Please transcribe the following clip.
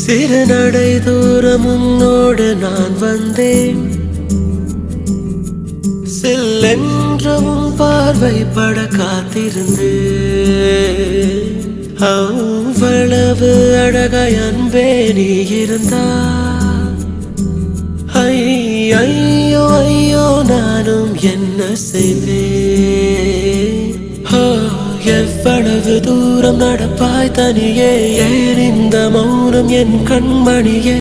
சிறு நடை தூரம் உன்னோடு நான் வந்தேன் செல்லென்றவும் பார்வை பட காத்திருந்து அவ்வளவு அழகாய் அன்பே நீ இருந்தா ஐயோ ஐயோ நானும் என்ன செய்வேன் ஓ, எவ்வளவு தூரம் நடப்பாய் தனியே ஏன் இந்த மௌனம் என் கண்மணியே